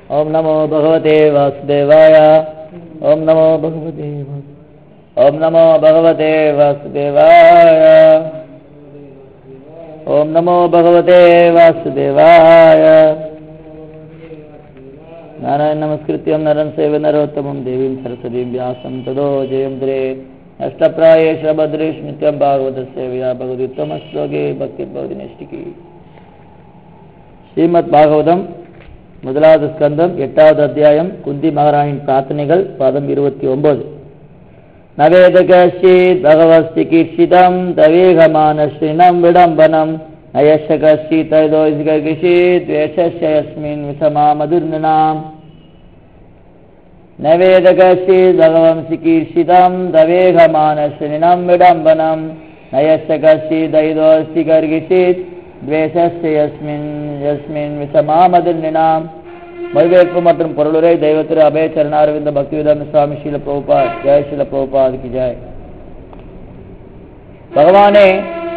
ॐ नमो भगवते वासुदेवाय ॐ नमो भगवते वासु- ॐ नमो भगवते वासुदेवाय ॐ नमो भगवते वासुदेवाय नारायण नमस्कृत्यं नरं सेव नरोत्तमं देवीं सरस्वतीं व्यासं तदो जयन्द्रे अष्टप्रायेष भद्रेश नित्यं भागवतसेवया भगवत्तमस्लोके भक्तिर्भवति नैष्टिकी ஸ்ரீமத் பாகவதம் முதலாவது ஸ்கந்தம் எட்டாவது அத்தியாயம் குந்தி மகாராணியின் பிரார்த்தனைகள் பதம் இருபத்தி ஒன்பது நவேத கஷித் பகவஸ்தி கீர்ஷிதம் தவேகமானஸ்ரீனம் விடம்பனம் நயஷ கஷித் தயோசிகிஷித் வேஷஸ்யஸ்மின் விசமா மதுர்னாம் நவேத கஷித் பகவம்சி கீர்ஷிதம் தவேகமானஸ்ரீனம் விடம்பனம் நயஷ கஷித் தைதோஸ்தி கர்கிஷித் துவேஷஸ்ய யஸ்மின் யஸ்மின் விசமாமதிர்ணினாம் மொழிபெயர்ப்பு மற்றும் பொருளுரை தெய்வத்திரு அபய சரணாரவிந்த பக்திவிதான சுவாமி ஸ்ரீல பிரபுபாத் ஜெய் ஸ்ரீல பிரபுபாதுக்கு ஜெய் பகவானே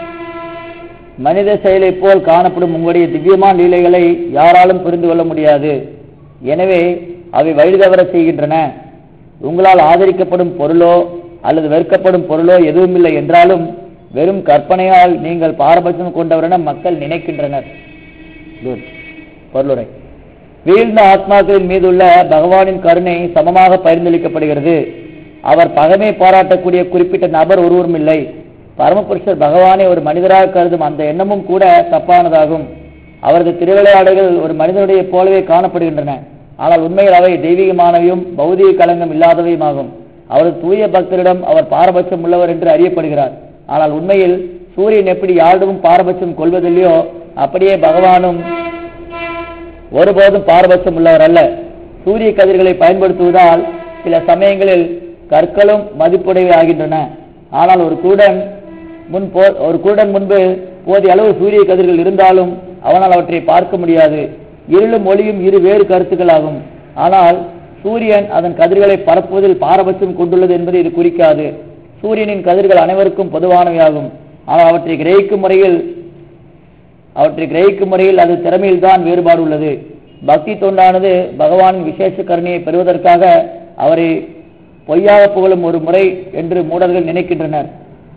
மனித செயலை போல் காணப்படும் உங்களுடைய திவ்யமான லீலைகளை யாராலும் புரிந்து கொள்ள முடியாது எனவே அவை வழி தவற செய்கின்றன உங்களால் ஆதரிக்கப்படும் பொருளோ அல்லது வெறுக்கப்படும் பொருளோ எதுவுமில்லை என்றாலும் வெறும் கற்பனையால் நீங்கள் பாரபட்சம் கொண்டவரென மக்கள் நினைக்கின்றனர் Good. பொருளுரை வீழ்ந்த ஆத்மாக்களின் மீதுள்ள பகவானின் கருணை சமமாக பரிந்தளிக்கப்படுகிறது அவர் பகமை பாராட்டக்கூடிய குறிப்பிட்ட நபர் ஒருவரும் இல்லை பரமபுருஷர் பகவானை ஒரு மனிதராக கருதும் அந்த எண்ணமும் கூட தப்பானதாகும் அவரது திருவிளையாடுகள் ஒரு மனிதனுடைய போலவே காணப்படுகின்றன ஆனால் உண்மையில் அவை தெய்வீகமானவையும் பௌதிக களங்கம் இல்லாதவையுமாகும் அவரது தூய பக்தரிடம் அவர் பாரபட்சம் உள்ளவர் என்று அறியப்படுகிறார் ஆனால் உண்மையில் சூரியன் எப்படி யாரிடமும் பாரபட்சம் கொள்வதில்லையோ அப்படியே பகவானும் ஒருபோதும் பாரபட்சம் உள்ளவர் அல்ல சூரிய கதிர்களை பயன்படுத்துவதால் சில சமயங்களில் கற்களும் மதிப்புடையவை ஆகின்றன ஆனால் ஒரு குருடன் முன் போ ஒரு குருடன் முன்பு போதிய அளவு சூரிய கதிர்கள் இருந்தாலும் அவனால் அவற்றை பார்க்க முடியாது இருளும் ஒளியும் இரு வேறு கருத்துக்களாகும் ஆனால் சூரியன் அதன் கதிர்களை பரப்புவதில் பாரபட்சம் கொண்டுள்ளது என்பதை இது குறிக்காது சூரியனின் கதிர்கள் அனைவருக்கும் பொதுவானவையாகும் ஆனால் அவற்றை கிரகிக்கும் முறையில் அவற்றை கிரகிக்கும் முறையில் அது திறமையில் தான் வேறுபாடு உள்ளது பக்தி தொண்டானது பகவானின் விசேஷ கருணையை பெறுவதற்காக அவரை பொய்யாக புகழும் ஒரு முறை என்று மூடர்கள் நினைக்கின்றனர்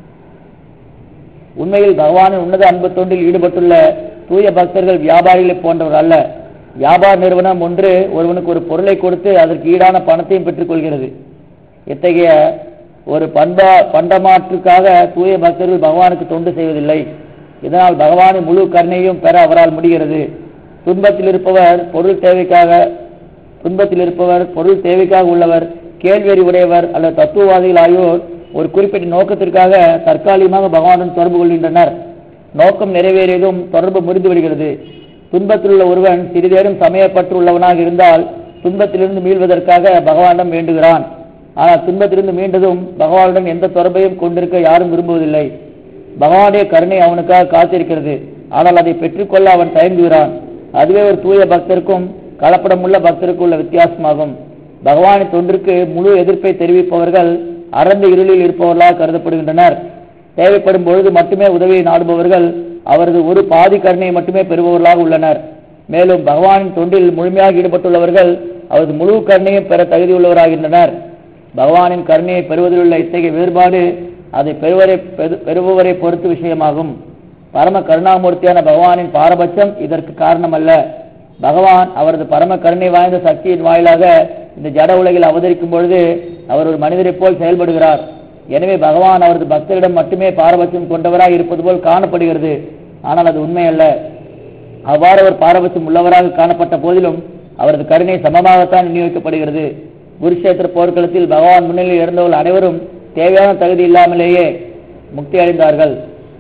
உண்மையில் பகவானின் உன்னத அன்பு தொண்டில் ஈடுபட்டுள்ள தூய பக்தர்கள் வியாபாரிகளை போன்றவர் அல்ல வியாபார நிறுவனம் ஒன்று ஒருவனுக்கு ஒரு பொருளை கொடுத்து அதற்கு ஈடான பணத்தையும் பெற்றுக்கொள்கிறது இத்தகைய ஒரு பண்பா பண்டமாற்றுக்காக தூய பக்தர்கள் பகவானுக்கு தொண்டு செய்வதில்லை இதனால் பகவானின் முழு கருணையும் பெற அவரால் முடிகிறது துன்பத்தில் இருப்பவர் பொருள் தேவைக்காக துன்பத்தில் இருப்பவர் பொருள் தேவைக்காக உள்ளவர் கேள்வி உடையவர் அல்லது தத்துவவாதிகள் ஆகியோர் ஒரு குறிப்பிட்ட நோக்கத்திற்காக தற்காலிகமாக பகவானுடன் தொடர்பு கொள்கின்றனர் நோக்கம் நிறைவேறியதும் தொடர்பு முறிந்து விடுகிறது துன்பத்தில் உள்ள ஒருவன் சிறிதேனும் சமயப்பற்று உள்ளவனாக இருந்தால் துன்பத்திலிருந்து மீள்வதற்காக பகவானிடம் வேண்டுகிறான் ஆனால் துன்பத்திலிருந்து மீண்டதும் பகவானுடன் எந்த தொடர்பையும் கொண்டிருக்க யாரும் விரும்புவதில்லை பகவானுடைய கருணை அவனுக்காக காத்திருக்கிறது ஆனால் அதை பெற்றுக்கொள்ள அவன் தயங்குகிறான் அதுவே ஒரு தூய பக்தருக்கும் கலப்படமுள்ள பக்தருக்கும் உள்ள வித்தியாசமாகும் பகவானின் தொன்றிற்கு முழு எதிர்ப்பை தெரிவிப்பவர்கள் அறந்த இருளில் இருப்பவர்களாக கருதப்படுகின்றனர் தேவைப்படும் பொழுது மட்டுமே உதவியை நாடுபவர்கள் அவரது ஒரு பாதி கருணையை மட்டுமே பெறுபவர்களாக உள்ளனர் மேலும் பகவானின் தொண்டில் முழுமையாக ஈடுபட்டுள்ளவர்கள் அவரது முழு கருணையும் பெற தகுதியுள்ளவராகின்றனர் பகவானின் கருணையை பெறுவதில் உள்ள இத்தகைய வேறுபாடு அதை பெறுவரை பெறு- பெறுபவரை பொறுத்து விஷயமாகும் பரம கருணாமூர்த்தியான பகவானின் பாரபட்சம் இதற்கு காரணமல்ல பகவான் அவரது பரம கருணை வாய்ந்த சக்தியின் வாயிலாக இந்த ஜட உலகில் அவதரிக்கும் பொழுது அவர் ஒரு மனிதரைப் போல் செயல்படுகிறார் எனவே பகவான் அவரது பக்தரிடம் மட்டுமே பாரபட்சம் கொண்டவராய் இருப்பது போல் காணப்படுகிறது ஆனால் அது உண்மையல்ல அவ்வாறு அவர் பாரபட்சம் உள்ளவராக காணப்பட்ட போதிலும் அவரது கருணை சமமாகத்தான் விநியோகிக்கப்படுகிறது குருஷேத்திர போர்க்களத்தில் பகவான் முன்னிலையில் இருந்தவர்கள் அனைவரும் தேவையான தகுதி இல்லாமலேயே முக்தி அடைந்தார்கள்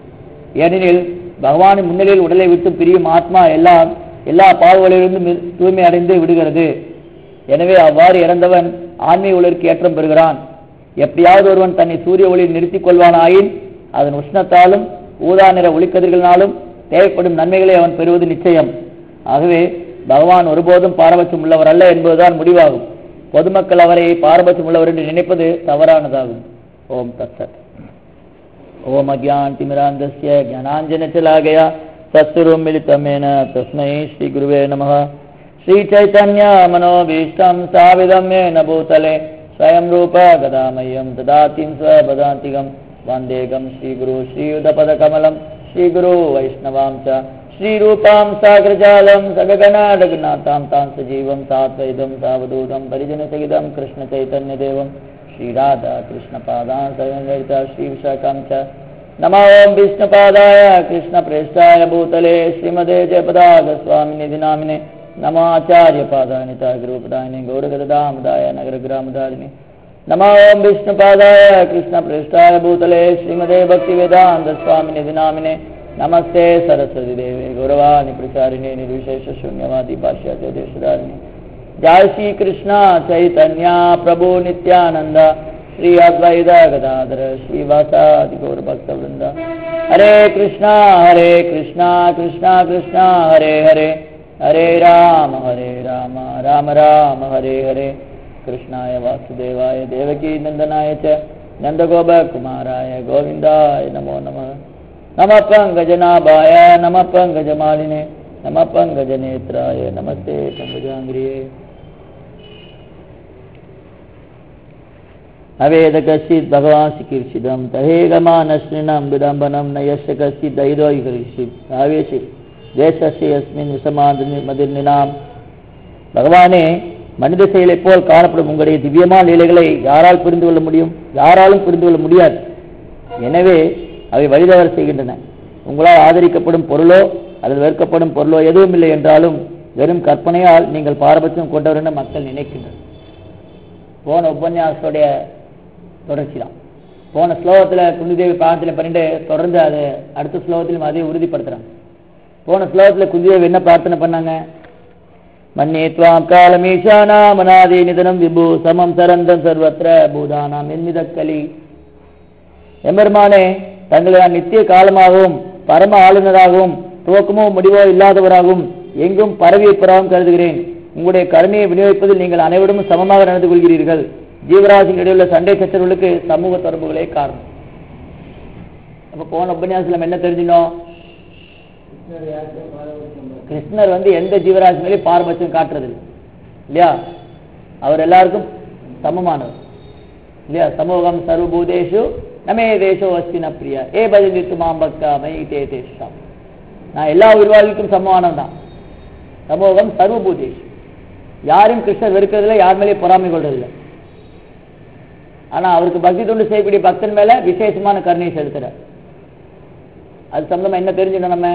ஏனெனில் பகவானின் முன்னிலையில் உடலை விட்டு பிரியும் ஆத்மா எல்லாம் எல்லா பாவங்களிலிருந்தும் மி- தூய்மை அடைந்து விடுகிறது எனவே அவ்வாறு இறந்தவன் ஆன்மீக உலகிற்கு ஏற்றம் பெறுகிறான் எப்படியாவது ஒருவன் தன்னை சூரிய ஒளியில் நிறுத்திக் கொள்வானாயின் அதன் உஷ்ணத்தாலும் ஊதா நிற ஒளிக்கதிர்களினாலும் தேவைப்படும் நன்மைகளை அவன் பெறுவது நிச்சயம் ஆகவே பகவான் ஒருபோதும் பாரபட்சம் உள்ளவர் அல்ல என்பதுதான் முடிவாகும் பொதுமக்கள் அவரை பாரபட்சம் உள்ளவர் என்று நினைப்பது தவறானதாகும் ஓம் தத்சத் ओम अज्ञानतिमिरान्धस्य ज्ञानाञ्जनशलाकया सत्स्वरूपं मिलितमेन तस्मै श्रीगुरुवे नमः श्रीचैतन्य मनोभीष्टं स्थाविदं येन भूतले स्वयं रूप गदामह्यं ददातिं स्वपदान्तिकं वन्देकं श्रीगुरु श्रीयुधपदकमलं श्रीगुरु वैष्णवां च श्रीरूपां साग्रजालं सगगणाडगनाथां तां सजीवं सात्वैतं सावधूतं परिजनसहितं कृष्णचैतन्यदेवं श्रीराधा कृष्णपादान् सर्वनिर्ता श्रीविशाखां च नमो ॐ विष्णुपादाय कृष्णप्रेष्ठाय भूतले श्रीमदे जयपदागस्वामिनिधि नामिने नमाचार्यपादानिता गुरुपदायिनि गौरगदामदाय नगरग्रामदारिणि नमो ॐ विष्णुपादाय कृष्णप्रेष्ठाय भूतले श्रीमदे भक्तिवेदान्तस्वामिनिधि नामिने नमस्ते सरस्वती देवे गौरवाणि प्रचारिणे निर्विशेषशून्यवादी भाष्याचे देशधारिणि जय श्री कृष्ण चैतन्य प्रभु नित्यानंद श्री अद्वैत गदाधर श्रीवासादि गौर भक्तवृंद हरे कृष्णा हरे कृष्णा कृष्णा कृष्णा हरे हरे हरे राम हरे राम राम राम हरे हरे कृष्णाय वासुदेवाय देवकी नंदनाय च नन्दगोपकुमाराय गोविन्दाय नमो नमः नमः पङ्कजनाभाय नमः पङ्कजमालिने नमः पङ्कजनेत्राय नमस्ते पङ्कजाङ्ग्रिये अवेद कश्चित् भगवान् चिकीर्षितं तहेगमानश्रिनं विडम्बनं न यस्य कश्चित् दैरो करिष्यित् आवेशि தேசஸ்ய யஸ்மின் விசமாதிர்நினாம் பகவானே மனித செயலைப் போல் காணப்படும் உங்களுடைய திவ்யமான லீலைகளை யாரால் புரிந்து கொள்ள முடியும் யாராலும் புரிந்து கொள்ள முடியாது எனவே அவை வழிதவர செய்கின்றன உங்களால் ஆதரிக்கப்படும் பொருளோ அல்லது வெறுக்கப்படும் பொருளோ எதுவும் இல்லை என்றாலும் வெறும் கற்பனையால் நீங்கள் பாரபட்சம் கொண்டவர் என மக்கள் நினைக்கின்றனர் போன உபன்யாசத்துடைய தொடர்ச்சி தான் போன ஸ்லோகத்தில் குந்திதேவி பிரார்த்தனை பண்ணிட்டு தொடர்ந்து அதை அடுத்த ஸ்லோகத்திலும் அதை உறுதிப்படுத்துறாங்க போன ஸ்லோகத்தில் குந்திதேவி என்ன பிரார்த்தனை பண்ணாங்க மன்னே துவாம் காலமீஷானா மனாதி நிதனம் விபு சமம் சரந்தம் சர்வத்திர பூதானாம் என்மிதக்கலி எம்பெருமானே தங்களை நான் நித்திய காலமாகவும் பரம ஆளுநராகவும் துவக்கமோ முடிவோ இல்லாதவராகவும் எங்கும் பரவியிருப்பதாகவும் கருதுகிறேன் உங்களுடைய கருணையை விநியோகிப்பதில் நீங்கள் அனைவரும் சமமாக நடந்து கொள்கிறீர்கள் ஜீவராசின் இடையுள்ள சண்டை சச்சரவுகளுக்கு சமூக தொடர்புகளே காரணம் அப்ப போன உபன்யாசம் என்ன தெரிஞ்சினோம் கிருஷ்ணர் வந்து எந்த ஜீவராசி மேலேயும் பாரபட்சம் காட்டுறது இல்லையா அவர் எல்லாருக்கும் சமமானவர் இல்லையா சமூகம் சர்வபூதேஷு நமே தேசோ அஸ்தின பிரியா ஏ பதிலித்து மாம்பக்கா மை தே தேஷம் நான் எல்லா உருவாளிக்கும் சமமானவன் தான் சமூகம் சர்வபூதேஷ் யாரையும் கிருஷ்ணர் வெறுக்கிறதுல யார் மேலேயும் பொறாமை கொள்றதில்லை ஆனா அவருக்கு பக்தி தொண்டு செய்யக்கூடிய பக்தன் மேல விசேஷமான கருணையை செலுத்துறார் அது சம்பந்தமா என்ன தெரிஞ்சுக்கணும் நம்ம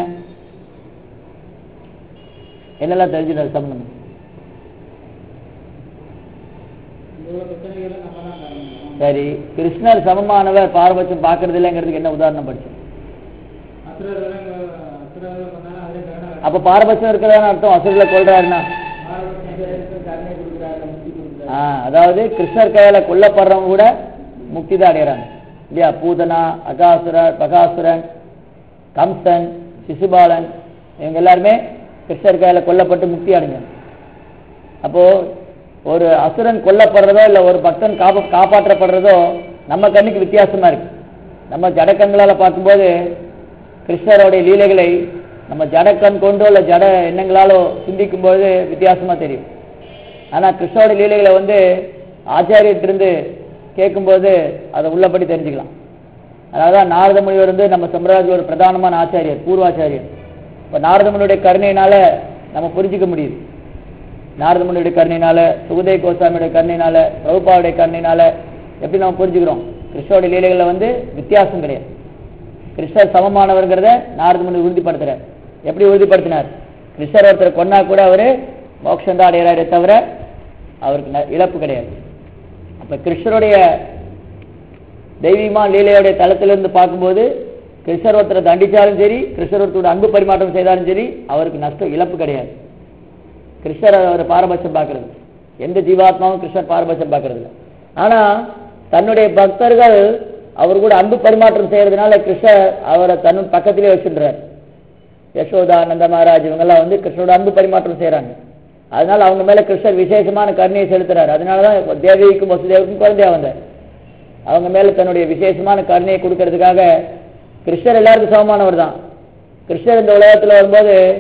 என்னெல்லாம் தெரிஞ்சுக்கணும் சம்பந்தம் சரி கிருஷ்ணர் சமமானவர் பாரபட்சம் பார்க்கறது இல்லைங்கிறதுக்கு என்ன உதாரணம் படிச்சு அப்ப பாரபட்சம் இருக்கிறதான அர்த்தம் அசுரர்களை கொள்றாருன்னா அதாவது கிருஷ்ணர் கையால கொல்லப்படுறவங்க கூட முக்தி தான் அடைகிறாங்க இல்லையா பூதனா அகாசுரர் பகாசுரன் கம்சன் சிசுபாலன் இவங்க எல்லாருமே கிருஷ்ணர் கையால கொல்லப்பட்டு முக்தி அடைஞ்சாங்க அப்போ ஒரு அசுரன் கொல்லப்படுறதோ இல்ல ஒரு பக்தன் காப்ப காப்பாற்றப்படுறதோ நம்ம கண்ணுக்கு வித்தியாசமா இருக்கு நம்ம ஜடக்கண்களால பார்க்கும்போது கிருஷ்ணருடைய லீலைகளை நம்ம ஜடக்கண் கொண்டோ இல்ல ஜட எண்ணங்களாலோ சிந்திக்கும் போது வித்தியாசமா தெரியும் ஆனா கிருஷ்ணோட லீலைகளை வந்து ஆச்சாரியத்திலிருந்து கேட்கும்போது அதை உள்ளபடி தெரிஞ்சுக்கலாம் அதாவது நாரத முனிவர் வந்து நம்ம சம்பிரதாயத்தில் ஒரு பிரதானமான ஆச்சாரியர் பூர்வாச்சாரியர் இப்போ நாரத முனியுடைய கருணையினால நம்ம புரிஞ்சுக்க முடியுது நாரத முனியுடைய கருணையினால சுகதேவ் கோஸ்வாமியுடைய கருணையினால பிரபுபாவுடைய கருணையினால எப்படி நம்ம புரிஞ்சுக்கிறோம் கிருஷ்ணோட லீலைகளில் வந்து வித்தியாசம் கிடையாது கிருஷ்ணர் சமமானவர்கிறத நாரத முனி உறுதிப்படுத்துறார் எப்படி உறுதிப்படுத்தினார் கிருஷ்ணர் ஒருத்தர் கொன்னா கூட அவரு மோட்சம் தான் அடைகிறாரே தவிர அவருக்கு இழப்பு கிடையாது அப்ப கிருஷ்ணருடைய தெய்வீமா லீலையுடைய தளத்திலிருந்து பார்க்கும்போது கிருஷ்ணர் ஒருத்தரை தண்டிச்சாலும் சரி கிருஷ்ணர் ஒருத்தரோட அன்பு பரிமாற்றம் செய்தாலும் சரி அவருக்கு நஷ்டம் இழப்பு கிடையாது கிருஷ்ணர் அவர் பாரபட்சம் பார்க்கறது எந்த ஜீவாத்மாவும் கிருஷ்ணர் பாரபட்சம் பார்க்கறது இல்லை ஆனா தன்னுடைய பக்தர்கள் அவர் கூட அன்பு பரிமாற்றம் செய்யறதுனால கிருஷ்ணர் அவரை தன் பக்கத்திலே வச்சுன்றார் யசோதா நந்த மகாராஜ் இவங்கெல்லாம் வந்து கிருஷ்ணரோட அன்பு பரிமாற்றம் செய்யறாங்க அதனால அவங்க மேல கிருஷ்ணர் விசேஷமான கருணையை செலுத்துறாரு அதனாலதான் தேவிக்கும் வசுதேவுக்கும் குழந்தையா வந்தார் அவங்க மேல தன்னுடைய விசேஷமான கருணையை கொடுக்கறதுக்காக கிருஷ்ணர் எல்லாருக்கும் சமமானவர் தான் கிருஷ்ணர் இந்த உலகத்துல வரும்போது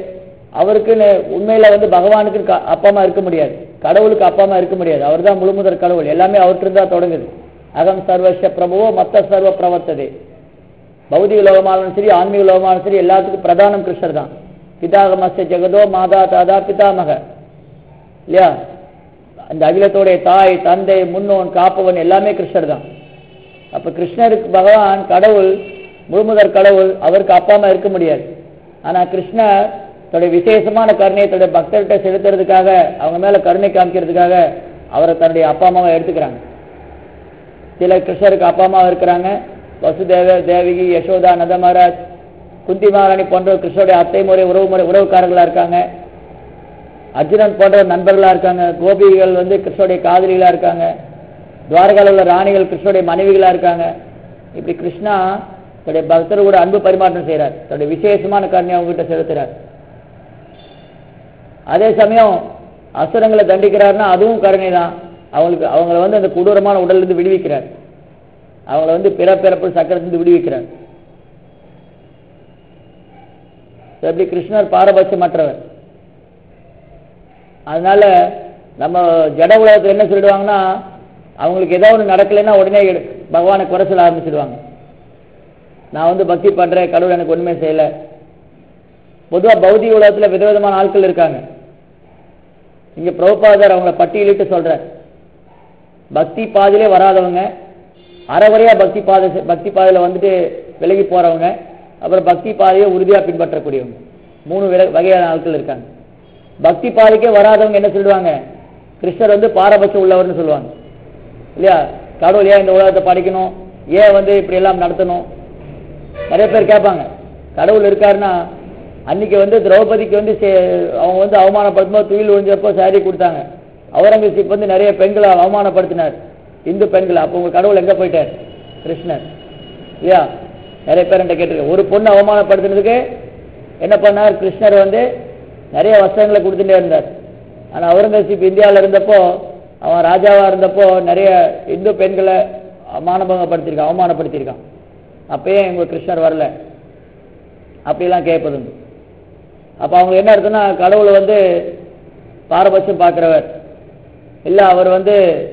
அவருக்குன்னு உண்மையில வந்து பகவானுக்கு க- அப்பா அம்மா இருக்க முடியாது கடவுளுக்கு அப்பா அம்மா இருக்க முடியாது அவர் தான் முழுமுதற் கடவுள் எல்லாமே அவர்கிட்ட தான் தொடங்குது அகம் சர்வஸ்ய பிரபுவோ மத்த சர்வ பிரவர்த்ததே பௌதிக லோகமானாலும் சரி ஆன்மீக லோகமானாலும் சரி எல்லாத்துக்கும் பிரதானம் கிருஷ்ணர் தான் பிதாகமஸ்ய ஜெகதோ மாதா தாதா பிதாமக இல்லையா அந்த அகிலத்தோடைய தாய் தந்தை முன்னோன் காப்பவன் எல்லாமே கிருஷ்ணர் தான் அப்ப கிருஷ்ணருக்கு பகவான் கடவுள் முழுமுதற் கடவுள் அவருக்கு அப்பா அம்மா இருக்க முடியாது ஆனா கிருஷ்ணர் தன்னுடைய விசேஷமான கருணையை தன்னுடைய பக்தர்கிட்ட செலுத்துறதுக்காக அவங்க மேல கருணை காமிக்கிறதுக்காக அவரை தன்னுடைய அப்பா அம்மாவை எடுத்துக்கிறாங்க சில கிருஷ்ணருக்கு அப்பா அம்மா இருக்கிறாங்க வசுதேவ தேவகி யசோதா நந்தமராஜ் குந்தி மகாராணி போன்ற கிருஷ்ணருடைய அத்தை முறை உறவு முறை உறவுக்காரர்களா இருக்காங்க அர்ஜுனன் போன்ற நண்பர்களா இருக்காங்க கோபிகள் வந்து கிருஷ்ணருடைய காதலிகளா இருக்காங்க துவாரகால உள்ள ராணிகள் கிருஷ்ணருடைய மனைவிகளா இருக்காங்க இப்படி கிருஷ்ணா தன்னுடைய பக்தர் கூட அன்பு பரிமாற்றம் செய்றார் தன்னுடைய விசேஷமான கருணையை அவங்க கிட்ட செலுத்துறார் அதே சமயம் அசுரங்களை தண்டிக்கிறாருன்னா அதுவும் கருணை தான் அவங்களுக்கு அவங்கள வந்து அந்த கொடூரமான உடல்ல இருந்து விடுவிக்கிறார் அவங்கள வந்து பிறப்பிறப்பு சக்கரத்திலிருந்து விடுவிக்கிறார் எப்படி கிருஷ்ணர் பாரபட்சமற்றவர் அதனால நம்ம ஜட உலகத்தில் என்ன சொல்லிடுவாங்கன்னா அவங்களுக்கு ஏதோ ஒன்று நடக்கலைன்னா உடனே எடு- பகவானை குறை சொல்ல ஆரம்பிச்சிடுவாங்க நான் வந்து பக்தி பண்றேன் கடவுள் எனக்கு ஒண்ணுமே செய்யல பொதுவா பௌதிக உலகத்துல விதவிதமான ஆட்கள் இருக்காங்க இங்க பிரபுபாதர் அவங்கள பட்டியலிட்டு சொல்றார் பக்தி பாதையிலே வராதவங்க அறவரையா பக்தி பாதை பக்தி பாதையில வந்துட்டு விலகி போறவங்க அப்புறம் பக்தி பாதையை உறுதியா பின்பற்றக்கூடியவங்க மூணு விர- வகையான ஆட்கள் இருக்காங்க பக்தி பாதைக்கே வராதவங்க என்ன சொல்லுவாங்க கிருஷ்ணர் வந்து பாரபட்சம் உள்ளவர்னு சொல்லுவாங்க இல்லையா கடவுள் ஏன் இந்த உலகத்தை படிக்கணும் ஏன் வந்து இப்படி எல்லாம் நடத்தணும் நிறைய பேர் கேட்பாங்க கடவுள் இருக்காருன்னா அன்னைக்கு வந்து திரௌபதிக்கு வந்து சே- அவங்க வந்து அவமானப்படுத்தும்போது துயில் விழுந்தப்போ சாரி கொடுத்தாங்க அவுரங்கசீப் வந்து நிறைய பெண்களை அவமானப்படுத்தினார் இந்து பெண்களை அப்போ உங்க கடவுள் எங்க போயிட்டார் கிருஷ்ணர் இல்லையா நிறைய பேர் என்கிட்ட கேட்டிருக்க ஒரு பொண்ணு அவமானப்படுத்தினதுக்கு என்ன பண்ணார் கிருஷ்ணர் வந்து நிறைய வஸ்திரங்களை கொடுத்துட்டே இருந்தார் ஆனா அவுரங்கசீப் இந்தியாவில் இருந்தப்போ அவன் ராஜாவா இருந்தப்போ நிறைய இந்து பெண்களை மானபங்கப்படுத்தியிருக்கான் அவமானப்படுத்தியிருக்கான் அப்பயே எங்க கிருஷ்ணர் வரல அப்படிலாம் கேட்பதுண்டு அப்ப அவங்க என்ன அர்த்தம்னா கடவுளை வந்து பாரபட்சம் பார்க்கிறவர் இல்ல அவர் வந்து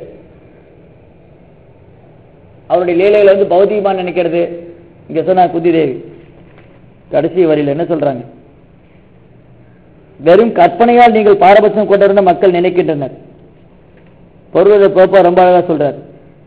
அவருடைய லீலைகளை வந்து பௌதிகமா நினைக்கிறது இங்க சொன்னா குந்தி தேவி கடைசி வரியில என்ன சொல்றாங்க வெறும் கற்பனையால் நீங்கள் பாரபட்சம் கொண்டிருந்த மக்கள் நினைக்கின்றனர் பொருளை கோப்பா ரொம்ப அழகா சொல்றார்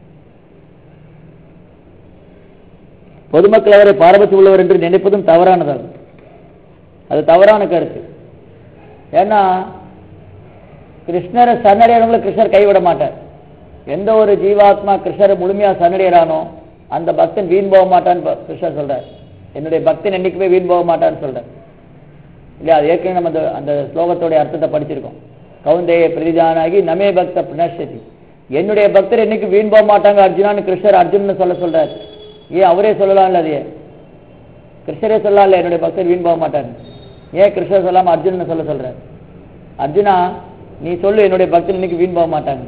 பொதுமக்கள் அவரை பாரபட்சம் உள்ளவர் என்று நினைப்பதும் தவறானதாகும் அது தவறான கருத்து ஏன்னா கிருஷ்ணரை சரணடைறவங்களை கிருஷ்ணர் கைவிட மாட்டார் எந்த ஒரு ஜீவாத்மா கிருஷ்ணரை முழுமையா சரணடைறானோ அந்த பக்தன் வீண் போக மாட்டான்னு ப- கிருஷ்ணர் சொல்றார் என்னுடைய பக்தன் என்னைக்குமே வீண் போக மாட்டான்னு சொல்றார் இல்லையா அது ஏற்கனவே நம்ம அந்த அந்த ஸ்லோகத்தோடைய அர்த்தத்தை படிச்சிருக்கோம் கவுந்தேய பிரதிதானாகி நமே பக்த பிரணஷதி என்னுடைய பக்தர் என்னைக்கு வீண் போக மாட்டாங்க அர்ஜுனான்னு கிருஷ்ணர் அர்ஜுனன் சொல்ல சொல்றார் ஏன் அவரே சொல்லலாம்ல அதையே கிருஷ்ணரே சொல்லலாம்ல என்னுடைய பக்தர் வீண் போக மாட்டார் ஏன் கிருஷ்ணர் சொல்லாம அர்ஜுனன் சொல்ல சொல்றார் அர்ஜுனா நீ சொல்லு என்னுடைய பக்தர் இன்னைக்கு வீண் போக மாட்டாங்க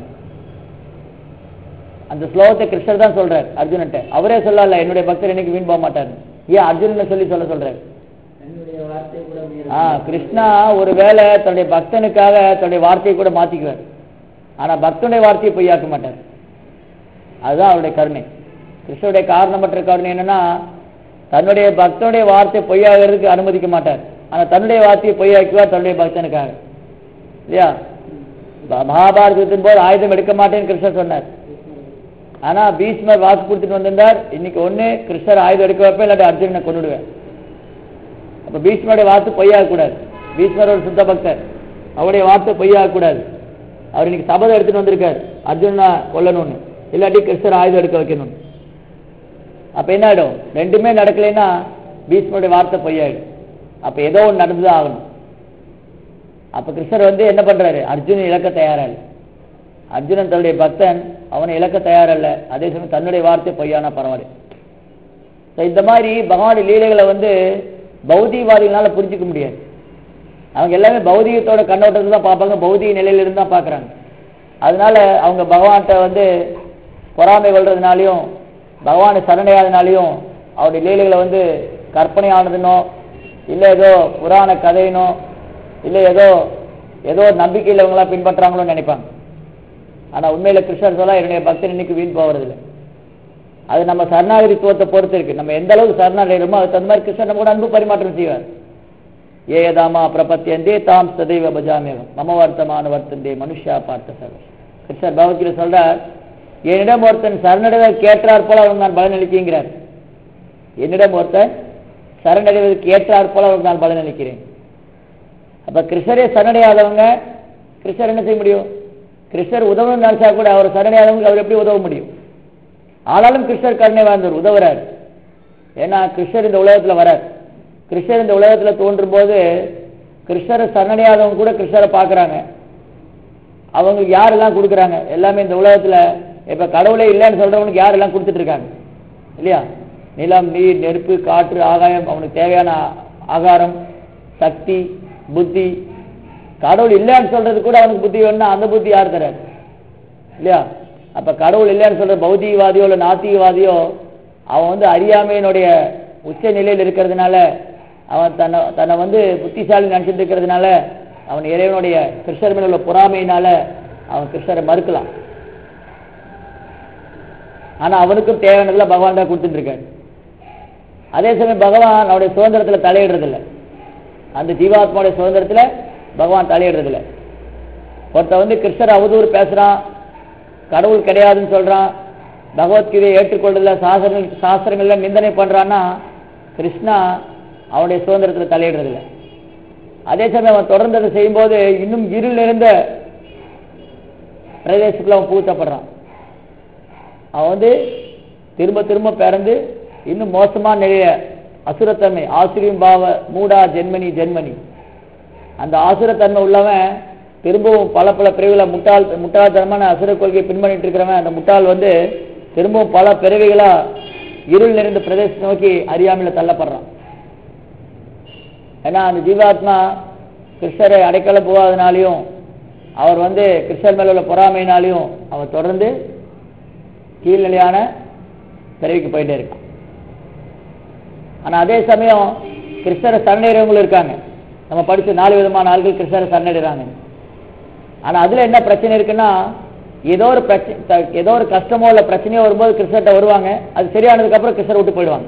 அந்த ஸ்லோகத்தை கிருஷ்ணர் தான் சொல்றார் அர்ஜுனன்ட்ட அவரே சொல்லல என்னுடைய பக்தர் இன்னைக்கு வீண் போக மாட்டார் ஏன் அர்ஜுனனை சொல்லி சொல்ல சொல்றாரு என்னுடைய வார்த்தை கூட மீற ஆ கிருஷ்ணா ஒருவேளை தன்னுடைய பக்தனுக்காக தன்னுடைய வார்த்தையை கூட மாத்திக்குவார் ஆனா பக்தனுடைய வார்த்தையை பொய்யாக்க மாட்டார் அதுதான் அவருடைய கருணை கிருஷ்ணனுடைய காரணமற்ற கருணை என்னன்னா தன்னுடைய பக்தனுடைய வார்த்தை பொய்யாகிறதுக்கு அனுமதிக்க மாட்டார் ஆனா தன்னுடைய வார்த்தையை பொய்யாக்குவார் தன்னுடைய பக்தனுக்காக இல்லையா ப- மகாபாரதத்தின் போது ஆயுதம் எடுக்க மாட்டேன்னு கிருஷ்ணர் சொன்னார் ஆனா பீஷ்மர் வாக்கு கொடுத்துட்டு வந்திருந்தார் இன்னைக்கு ஒண்ணு கிருஷ்ணர் ஆயுதம் எடுக்க வைப்பேன் இல்லாட்டி அர்ஜுனனை கொண்டுடுவேன் அப்ப பீஷ்மருடைய வார்த்தை பொய்யாக கூடாது பீஷ்மர் ஒரு சுத்த பக்தர் அவருடைய வார்த்தை பொய்யாக கூடாது அவர் இன்னைக்கு சபதம் எடுத்துட்டு வந்திருக்காரு அர்ஜுனா கொல்லணும்னு இல்லாட்டி கிருஷ்ணர் ஆயுதம் எடுக்க வைக்கணும் அப்ப என்ன ஆயிடும் ரெண்டுமே நடக்கலைன்னா பீஷ்மருடைய வார்த்தை பொய்யாயிடும் அப்ப ஏதோ ஒன்று நடந்துதான் ஆகணும் அப்ப கிருஷ்ணர் வந்து என்ன பண்றாரு அர்ஜுனன் இழக்க தயாரா இல்லை அர்ஜுனன் தன்னுடைய பக்தன் அவனை இழக்க தயாரல்ல அதே சமயம் தன்னுடைய வார்த்தை பொய்யானா பரவாயில்லை So, இந்த மாதிரி பகவானுடைய லீலைகளை வந்து பௌதிகவாதிகளால புரிஞ்சுக்க முடியாது அவங்க எல்லாமே பௌதிகத்தோட கண்ணோட்டத்தில் தான் பார்ப்பாங்க பௌதிக நிலையில இருந்து தான் பார்க்கறாங்க அதனால அவங்க பகவான்கிட்ட வந்து பொறாமை கொள்றதுனாலையும் பகவானை சரணையாதனாலையும் அவருடைய லீலைகளை வந்து கற்பனை ஆனதுனோ இல்லை ஏதோ புராண கதையினோ இல்லை ஏதோ ஏதோ ஒரு நம்பிக்கையில் இவங்களா பின்பற்றுறாங்களோன்னு நினைப்பாங்க ஆனா உண்மையில கிருஷ்ணர் சொல்ல என்னுடைய பக்தன் இன்னைக்கு வீண் போவதில்லை அது நம்ம சரணாகதித்துவத்தை பொறுத்து இருக்கு நம்ம எந்த அளவுக்கு சரணாகிறோமோ அதுக்கு தகுந்த மாதிரி கிருஷ்ணன் நம்ம கூட அன்பு பரிமாற்றம் செய்வார் ஏதாமா பிரபத்தியந்தே தாம் சதைவ பஜாமியகம் மம வர்த்தமான வர்த்தந்தே மனுஷா பார்த்த சர்வ கிருஷ்ணர் பகவத்கீதை சொல்றார் என்னிடம் ஒருத்தன் சரணடைவதை கேட்டார் போல அவனுக்கு நான் பலனளிக்கிறார் என்னிடம் ஒருத்தன் சரணடைவதற்கு ஏற்றார் போல அவருக்கு நான் பலனளிக்கிறேன் அப்ப கிருஷ்ணரே சரணடையாதவங்க கிருஷ்ணர் என்ன செய்ய முடியும் கிருஷ்ணர் உதவணும்னு நினைச்சா கூட அவர் சரணடையாதவங்களுக்கு அவர் எப்படி உதவ முடியும் ஆனாலும் கிருஷ்ணர் கருணை வாழ்ந்தவர் உதவுறார் ஏன்னா கிருஷ்ணர் இந்த உலகத்துல வரார் கிருஷ்ணர் இந்த உலகத்துல தோன்றும் போது கிருஷ்ணரை சரணடையாதவங்க கூட கிருஷ்ணரை பார்க்கறாங்க அவங்களுக்கு யாரெல்லாம் கொடுக்குறாங்க எல்லாமே இந்த உலகத்துல இப்ப கடவுளே இல்லைன்னு சொல்றவனுக்கு யாரெல்லாம் கொடுத்துட்டு இருக்காங்க இல்லையா நிலம் நீர் நெருப்பு காற்று ஆகாயம் அவனுக்கு தேவையான ஆ- ஆகாரம் சக்தி புத்தி கடவுள் இல்லைன்னு சொல்றது கூட அவனுக்கு புத்தி வேணும்னா அந்த புத்தி யார் தராரு இல்லையா அப்ப கடவுள் இல்லைன்னு சொல்ற பௌதிகவாதியோ இல்ல நாத்திகவாதியோ அவன் வந்து அறியாமையினுடைய உச்ச நிலையில் இருக்கிறதுனால அவன் தன்னை தன்னை வந்து புத்திசாலி நினைச்சிட்டு இருக்கிறதுனால அவன் இறைவனுடைய கிருஷ்ணர் மேல உள்ள பொறாமையினால அவன் கிருஷ்ணரை மறுக்கலாம் ஆனா அவனுக்கும் தேவையானதுல பகவான் தான் கொடுத்துட்டு இருக்காரு அதே சமயம் பகவான் அவருடைய சுதந்திரத்துல தலையிடுறதில்ல அந்த ஜீவாத்மாவுடைய சுதந்திரத்துல பகவான் தலையிடுறதில்ல ஒருத்தன் வந்து கிருஷ்ணர் அவதூறு பேசுறான் கடவுள் கிடையாதுன்னு சொல்றான் பகவத்கீதையை ஏற்றுக்கொள்றதுல சாஸ்திரங்கள் சாஸ்திரங்கள்ல நிந்தனை பண்றான்னா கிருஷ்ணா அவனுடைய சுதந்திரத்துல தலையிடுறதில்ல அதே சமயம் அவன் தொடர்ந்து அதை செய்யும்போது இன்னும் இருள் நிறைந்த பிரதேசத்துக்குள்ள அவன் பூத்தப்படுறான் அவன் வந்து திரும்ப திரும்ப பிறந்து இன்னும் மோசமான நிலைய அசுரத்தன்மை ஆசிரியம் பாவ மூடா ஜென்மனி ஜென்மனி அந்த ஆசுரத்தன்மை உள்ளவன் திரும்பவும் பல பல பிரிவுகளை முட்டாள் முட்டாள்தனமான அசுர கொள்கையை பின்பற்றிட்டு இருக்கிறவன் அந்த முட்டாள் வந்து திரும்பவும் பல பிறவிகளா இருள் நிறைந்த பிரதேசத்தை நோக்கி அறியாமையில தள்ளப்படுறான் ஏன்னா அந்த ஜீவாத்மா கிருஷ்ணரை அடைக்கல போகாதனாலையும் அவர் வந்து கிருஷ்ணர் மேல உள்ள பொறாமையினாலையும் அவர் தொடர்ந்து கீழ்நிலையான பிறவிக்கு போயிட்டே இருக்கான் ஆனா அதே சமயம் கிருஷ்ணரை சரணடைறவங்களும் இருக்காங்க நம்ம படிச்ச நாலு விதமான ஆள்கள் கிருஷ்ணரை சரணடைறாங்க ஆனா அதுல என்ன பிரச்சனை இருக்குன்னா ஏதோ ஒரு பிரச்சனை த- ஏதோ ஒரு கஷ்டமோ இல்ல பிரச்சனையோ வரும்போது கிருஷ்ணர்கிட்ட வருவாங்க அது சரியானதுக்கு அப்புறம் கிருஷ்ணரை விட்டு போயிடுவாங்க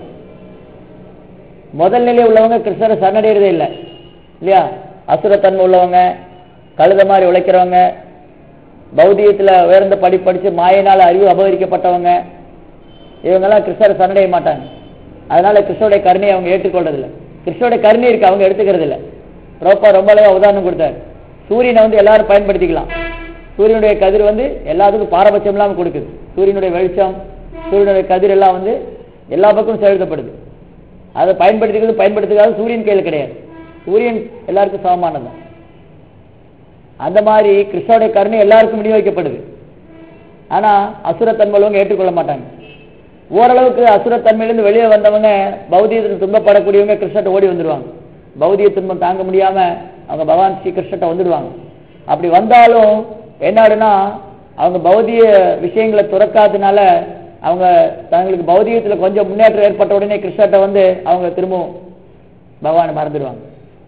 முதல் நிலை உள்ளவங்க கிருஷ்ணரை சரணடைறதே இல்லை இல்லையா அசுரத்தன்மை உள்ளவங்க கழுத மாதிரி உழைக்கிறவங்க பௌதிகத்துல உயர்ந்த படி படிச்சு மாயினால அறிவு அபகரிக்கப்பட்டவங்க இவங்கெல்லாம் கிருஷ்ணரை சரணடைய மாட்டாங்க அதனால கிருஷ்ணருடைய கருணையை அவங்க ஏற்றுக்கொள்றதில்ல கிருஷ்ணருடைய கருணை இருக்கு அவங்க எடுத்துக்கிறது இல்ல ரோப்பா ரொம்ப அழகா உதாரணம் கொடுத்தாரு சூரியனை வந்து எல்லாரும் பயன்படுத்திக்கலாம் சூரியனுடைய கதிர் வந்து எல்லாத்துக்கும் பாரபட்சம் இல்லாம கொடுக்குது சூரியனுடைய வெளிச்சம் சூரியனுடைய கதிர் எல்லாம் வந்து எல்லா பக்கமும் செலுத்தப்படுது அதை பயன்படுத்திக்கிறது பயன்படுத்துக்காது சூரியன் கையில் கிடையாது சூரியன் எல்லாருக்கும் சமமானது அந்த மாதிரி கிருஷ்ணனுடைய கருணை எல்லாருக்கும் விநியோகிக்கப்படுது ஆனா அசுரத்தன்மையுள்ளவங்க ஏற்றுக்கொள்ள மாட்டாங்க ஓரளவுக்கு அசுரத்தன்மையிலிருந்து வெளியே வந்தவங்க பௌதிகத்தில் துன்பப்படக்கூடியவங்க கிருஷ்ணத்தை ஓடி வந்துடுவாங்க பௌதிக துன்பம் தாங்க முடியாம அவங்க பகவான் ஸ்ரீ கிருஷ்ணத்தை வந்துடுவாங்க அப்படி வந்தாலும் என்னாடுனா அவங்க பௌதிக விஷயங்களை துறக்காதனால அவங்க தங்களுக்கு பௌதிகத்துல கொஞ்சம் முன்னேற்றம் ஏற்பட்ட உடனே கிருஷ்ணத்தை வந்து அவங்க திரும்பவும் பகவானை மறந்துடுவாங்க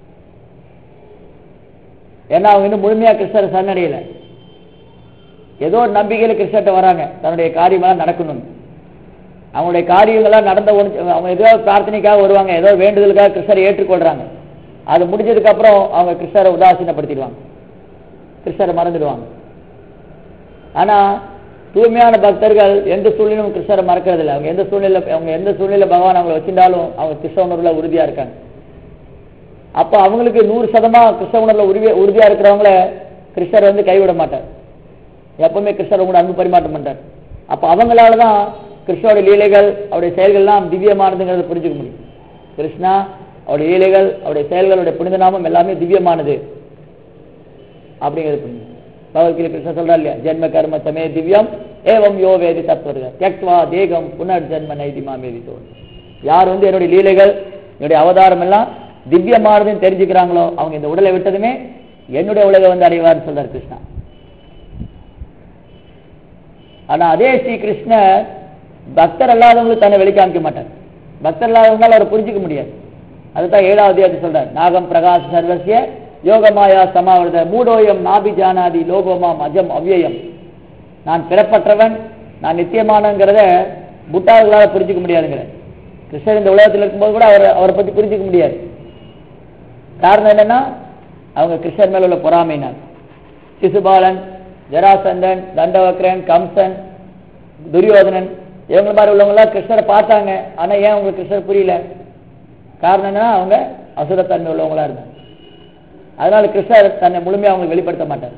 ஏன்னா அவங்க இன்னும் முழுமையா கிருஷ்ணரை சரணடையல ஏதோ ஒரு நம்பிக்கையில கிருஷ்ணர்ட்ட வராங்க தன்னுடைய காரியமெல்லாம் நடக்கணும்னு அவங்களுடைய காரியங்கள்லாம் நடந்த ஒன்று அவங்க ஏதோ பிரார்த்தனைக்காக வருவாங்க ஏதோ வேண்டுதலுக்காக கிருஷ்ணரை ஏற்றுக்கொள்றாங்க அது முடிஞ்சதுக்கு அப்புறம் அவங்க கிருஷ்ணரை உதாசீனப்படுத்திடுவாங்க கிருஷ்ணரை மறந்துடுவாங்க ஆனா தூய்மையான பக்தர்கள் எந்த சூழ்நிலையும் கிருஷ்ணரை மறக்கிறது இல்லை அவங்க எந்த சூழ்நிலை அவங்க எந்த சூழ்நிலை பகவான் அவங்களை வச்சிருந்தாலும் அவங்க கிருஷ்ண உணர்வுல உறுதியா இருக்காங்க அப்ப அவங்களுக்கு நூறு சதமா கிருஷ்ண உணர்வுல உறுதியா உறுதியா இருக்கிறவங்கள கிருஷ்ணர் வந்து கைவிட மாட்டார் எப்பவுமே கிருஷ்ணர் உங்களோட அன்பு பரிமாற்றம் பண்றார் அப்ப அவங்களால தான் கிருஷ்ணோட லீலைகள் அவருடைய செயல்கள்லாம் திவ்யமானதுங்கிறத புரிஞ்சுக்க முடியும் கிருஷ்ணா அவருடைய லீலைகள் அவருடைய செயல்கள் அவருடைய புனித நாமம் எல்லாமே திவ்யமானது அப்படிங்கிறது புரியும் பகவத்கீதை கிருஷ்ணன் சொல்றா இல்லையா ஜென்ம கர்ம சமே திவ்யம் ஏவம் யோ வேதி தத்வருக தியக்வா தேகம் புனர்ஜென்ம நைதிமா மேதி தோல் யார் வந்து என்னுடைய லீலைகள் என்னுடைய அவதாரம் எல்லாம் திவ்யமானதுன்னு தெரிஞ்சுக்கிறாங்களோ அவங்க இந்த உடலை விட்டதுமே என்னுடைய உலகை வந்து அடைவார்னு சொல்றார் கிருஷ்ணா ஆனா அதே ஸ்ரீ கிருஷ்ணர் பக்தர் அல்லாதவங்களுக்கு தன்னை வெளிக்காமிக்க மாட்டார் பக்தர் இல்லாதவங்களால அவரை புரிஞ்சுக்க முடியாது அதுதான் ஏழாவது அது சொல்றார் நாகம் பிரகாஷ் சர்வசிய யோகமாயா சமாவிரத மூடோயம் நாபி ஜானாதி லோகோமாம் அஜம் அவ்யயம் நான் பிறப்பற்றவன் நான் நித்தியமானங்கிறத புட்டார்களால் புரிஞ்சுக்க முடியாதுங்கிற கிருஷ்ணர் இந்த உலகத்தில் இருக்கும்போது கூட அவர் அவரை பற்றி புரிஞ்சுக்க முடியாது காரணம் என்னன்னா அவங்க கிருஷ்ணர் மேல உள்ள பொறாமையினால் சிசுபாலன் ஜராசந்தன் தண்டவக்ரன் கம்சன் துரியோதனன் இவங்க மாதிரி உள்ளவங்களாம் கிருஷ்ணரை பார்த்தாங்க ஆனா ஏன் உங்களுக்கு கிருஷ்ணர் புரியல காரணம் என்னன்னா அவங்க அசுரத்தன்மை உள்ளவங்களா இருந்தாங்க அதனால கிருஷ்ணர் தன்னை முழுமையா அவங்களுக்கு வெளிப்படுத்த மாட்டார்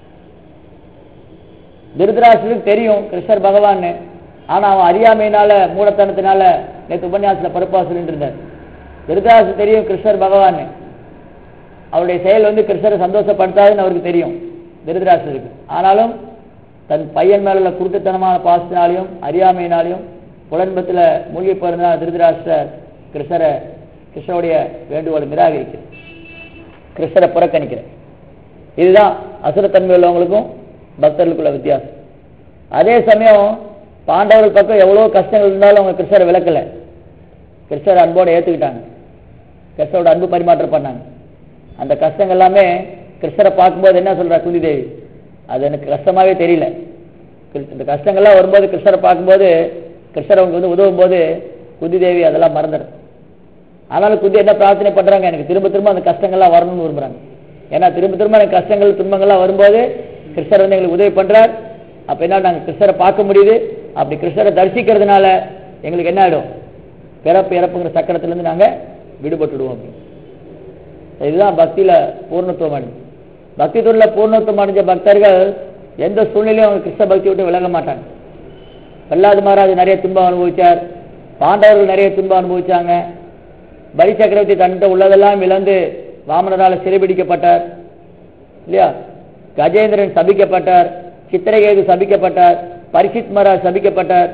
திருதராசனுக்கு தெரியும் கிருஷ்ணர் பகவான் ஆனா அவன் அறியாமையினால மூடத்தனத்தினால நேற்று உபன்யாசத்துல பருப்பா சொல்லிட்டு இருந்தார் திருதராசு தெரியும் கிருஷ்ணர் பகவான் அவருடைய செயல் வந்து கிருஷ்ணரை சந்தோஷப்படுத்தாதுன்னு அவருக்கு தெரியும் திருதராசருக்கு ஆனாலும் தன் பையன் மேல உள்ள குருட்டுத்தனமான பாசத்தினாலையும் அறியாமையினாலையும் புலன்பத்துல மூழ்கி போயிருந்தால் திருதராஷ்டர் கிருஷ்ணரை கிருஷ்ணருடைய வேண்டுகோளை நிராகரிக்கிறார் கிருஷ்ணரை புறக்கணிக்கிறார் இதுதான் அசுரத்தன்மை உள்ளவங்களுக்கும் பக்தர்களுக்குள்ள வித்தியாசம் அதே சமயம் பாண்டவர்கள் பக்கம் எவ்வளவு கஷ்டங்கள் இருந்தாலும் அவங்க கிருஷ்ணரை விளக்கல கிருஷ்ணர் அன்போட ஏத்துக்கிட்டாங்க கிருஷ்ணரோட அன்பு பரிமாற்றம் பண்ணாங்க அந்த கஷ்டங்கள் எல்லாமே கிருஷ்ணரை பார்க்கும்போது என்ன சொல்றா குந்தி தேவி அது எனக்கு கஷ்டமாவே தெரியல கிருஷ்ண- இந்த கஷ்டங்கள்லாம் வரும்போது கிருஷ்ணரை பார்க்கும்போது கிருஷ்ணர் அவங்க வந்து உதவும் போது குந்தி தேவி அதெல்லாம் மறந்துடும் ஆனாலும் குந்தி என்ன பிரார்த்தனை பண்றாங்க எனக்கு திரும்ப திரும்ப அந்த கஷ்டங்கள்லாம் வரணும்னு விரும்புறாங்க ஏன்னா திரும்ப திரும்ப எனக்கு கஷ்டங்கள் துன்பங்கள்லாம் வரும்போது கிருஷ்ணர் வந்து எங்களுக்கு உதவி பண்றார் அப்ப என்ன நாங்க கிருஷ்ணரை பார்க்க முடியுது அப்படி கிருஷ்ணரை தரிசிக்கிறதுனால எங்களுக்கு என்ன ஆயிடும் பிறப்பு இறப்புங்கிற சக்கரத்திலிருந்து நாங்க விடுபட்டுடுவோம் அப்படின்னு. இதுதான் பக்தியில பூர்ணத்துவம் அடைஞ்சு பக்தி தொழில பூர்ணத்துவம் அடைஞ்ச பக்தர்கள் எந்த சூழ்நிலையும் அவங்க கிருஷ்ண பக்தி விட்டு விலக மாட்டாங்க பிரல்லாத மகாராஜ் நிறைய துன்பம் அனுபவிச்சார் பாண்டவர்கள் நிறைய துன்பம் அனுபவிச்சாங்க பலி சக்கரவர்த்தி தன்னிட்ட உள்ளதெல்லாம் இழந்து வாமனரால் சிறைபிடிக்கப்பட்டார் இல்லையா கஜேந்திரன் சபிக்கப்பட்டார் சித்திரகேது சபிக்கப்பட்டார் பரிசித் மகாராஜ் சபிக்கப்பட்டார்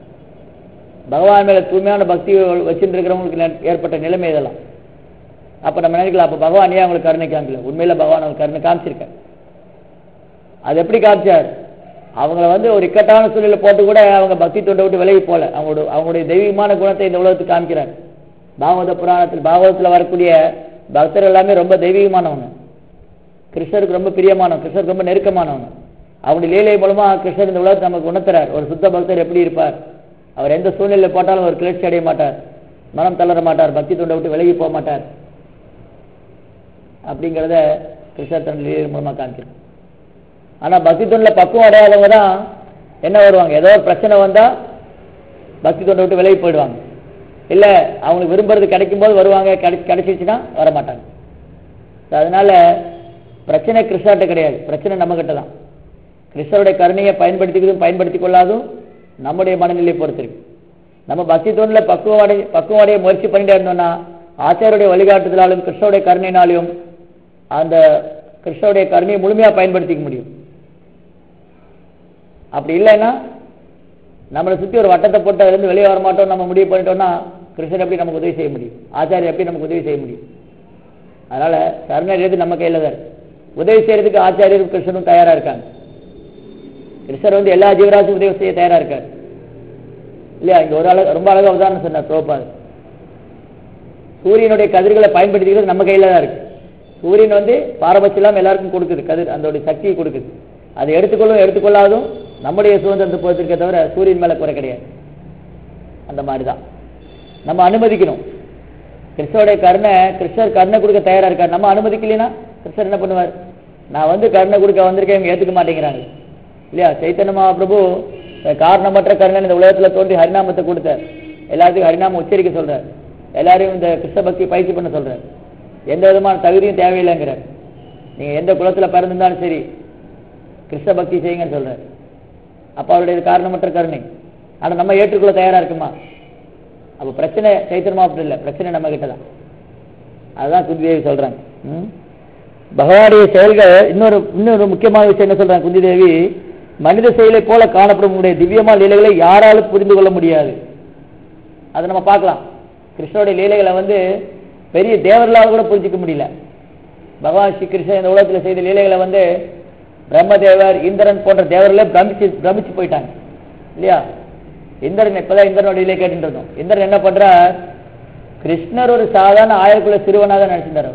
பகவான் மேல தூய்மையான பக்தி வச்சுட்டு இருக்கிறவங்களுக்கு நே- ஏற்பட்ட நிலைமை இதெல்லாம் அப்ப நம்ம நினைக்கலாம் அப்ப பகவான் ஏன் அவங்களுக்கு கருணை காமிக்கல உண்மையில பகவான் அவங்களுக்கு கருணை காமிச்சிருக்கார் அது எப்படி காமிச்சார் அவங்கள வந்து ஒரு இக்கட்டான சூழ்நிலை போட்டு கூட அவங்க பக்தி தொண்டை விட்டு விலகி போல அவங்களோட அவங்களுடைய தெய்வீகமான குணத்தை இந்த உலகத்துக்கு காமிக்கிறார் பாகவத புராணத்தில் பாகவதத்தில் வரக்கூடிய பக்தர்கள் எல்லாமே ரொம்ப தெய்வீகமானவங்க கிருஷ்ணருக்கு ரொம்ப பிரியமானவங்க கிருஷ்ணருக்கு ரொம்ப நெருக்கமானவங்க அவங்களுடைய லீலை மூலமா கிருஷ்ணர் இந்த உலகத்தை நமக்கு உணர்த்துறார் ஒரு சுத்த பக்தர் எப்படி இருப்பார் அவர் எந்த சூழ்நிலையில் போட்டாலும் ஒரு கிளர்ச்சி அடைய மாட்டார் மனம் தளர மாட்டார் பக்தி தொண்டை விட்டு விலகி போக மாட்டார் அப்படிங்கிறத கிருஷ்ணர் தன் லீலை மூலமா காமிக்கிறார் ஆனா பக்தி தொண்டில் பக்குவம் அடையாதவங்க தான் என்ன வருவாங்க ஏதோ ஒரு பிரச்சனை வந்தா பக்தி தொண்டை விட்டு விலகி போயிடுவாங்க இல்ல அவங்களுக்கு விரும்புறது கிடைக்கும் போது வருவாங்க கிடை கிடைச்சிருச்சுன்னா வர மாட்டாங்க So, அதனால பிரச்சனை கிருஷ்ணர்கிட்ட கிடையாது பிரச்சனை நம்ம கிட்ட தான் கிருஷ்ணருடைய கருணையை பயன்படுத்திக்கிறதும் பயன்படுத்திக் கொள்ளாதும் நம்முடைய மனநிலையை பொறுத்து இருக்கு நம்ம பக்தி தொண்டில் பக்குவம் அடை பக்குவம் அடைய முயற்சி பண்ணிட்டே இருந்தோம்னா ஆச்சாரியுடைய வழிகாட்டுதலாலும் கிருஷ்ணருடைய கருணையினாலும் அந்த கிருஷ்ணருடைய கருணையை முழுமையா பயன்படுத்திக்க முடியும் அப்படி இல்லைன்னா நம்மளை சுத்தி ஒரு வட்டத்தை போட்டு அதுலேருந்து வெளியே வர மாட்டோம் நம்ம முடிவு பண்ணிட்டோம்னா கிருஷ்ணர் எப்படி நமக்கு உதவி செய்ய முடியும் ஆச்சாரியர் எப்படி நமக்கு உதவி செய்ய முடியும் அதனால சரணடைறது நம்ம கையில தான் இருக்கு. உதவி செய்யறதுக்கு ஆச்சாரியரும் கிருஷ்ணனும் தயாரா இருக்காங்க கிருஷ்ணர் வந்து எல்லா ஜீவராசியும் உதவி செய்ய தயாரா இருக்காரு இல்லையா இங்க ஒரு அழகு ரொம்ப அழகா உதாரணம் சொன்னார் பிரபுபாத் சூரியனுடைய கதிர்களை பயன்படுத்திக்கிறது நம்ம கையில தான் இருக்கு சூரியன் வந்து பாரபட்சம் இல்லாம எல்லாருக்கும் கொடுக்குது கதிர் அதோடைய சக்தியை கொடுக்குது அதை எடுத்துக்கொள்ளும் எடுத்துக்கொள்ளாதும் நம்முடைய சுதந்திரத்தை பொறுத்திருக்கே தவிர சூரியன் மேல குறை கிடையாது அந்த மாதிரி தான் நம்ம அனுமதிக்கணும் கிருஷ்ணருடைய கருணை கிருஷ்ணர் கருணை கொடுக்க தயாரா இருக்கார் நம்ம அனுமதிக்கலைன்னா கிருஷ்ணர் என்ன பண்ணுவார் நான் வந்து கருணை கொடுக்க வந்திருக்கேன் இவங்க ஏத்துக்க மாட்டேங்கிறாங்க இல்லையா சைத்தன்ய மகாபிரபு அஹ் காரணமற்ற கருணை இந்த உலகத்துல தோன்றி ஹரிநாமத்தை கொடுத்தார் எல்லாத்துக்கும் ஹரிநாமம் உச்சரிக்க சொல்றார் எல்லாரையும் இந்த கிருஷ்ண பக்தி பயிற்சி பண்ண சொல்றார் எந்த விதமான தகுதியும் தேவையில்லைங்கிறார் நீங்க எந்த குலத்துல பிறந்திருந்தாலும் சரி கிருஷ்ண பக்தி செய்யுங்கன்னு சொல்றார் அப்ப அவருடைய காரணமற்ற கருணை ஆனா நம்ம ஏற்றுக்கொள்ள தயாரா இருக்குமா அப்ப பிரச்சனை சைத்தன்மா அப்படி இல்லை பிரச்சனை நம்ம கிட்ட தான் அதுதான் குந்திதேவி சொல்றாங்க ம்? பகவானுடைய செயல்கள் இன்னொரு இன்னொரு முக்கியமான விஷயம் என்ன சொல்றாங்க குந்திதேவி மனித செயலை போல காணப்படும் உங்களுடைய திவ்யமான லீலைகளை யாராலும் புரிந்து கொள்ள முடியாது அதை நம்ம பார்க்கலாம் கிருஷ்ணனுடைய லீலைகளை வந்து பெரிய தேவர்களால் கூட புரிஞ்சிக்க முடியல பகவான் ஸ்ரீ கிருஷ்ணன் இந்த உலகத்துல செய்த லீலைகளை வந்து பிரம்மதேவர் இந்திரன் போன்ற தேவர்களே பிரமிச்சு பிரமிச்சு போயிட்டாங்க இல்லையா இந்திரன் இப்பதான் இந்திரனோட லீலை கேட்டுட்டு இருந்தோம் இந்திரன் என்ன பண்றார் கிருஷ்ணர் ஒரு சாதாரண ஆயர்குல சிறுவனாக தான் நினைச்சிருந்தார் அவர்.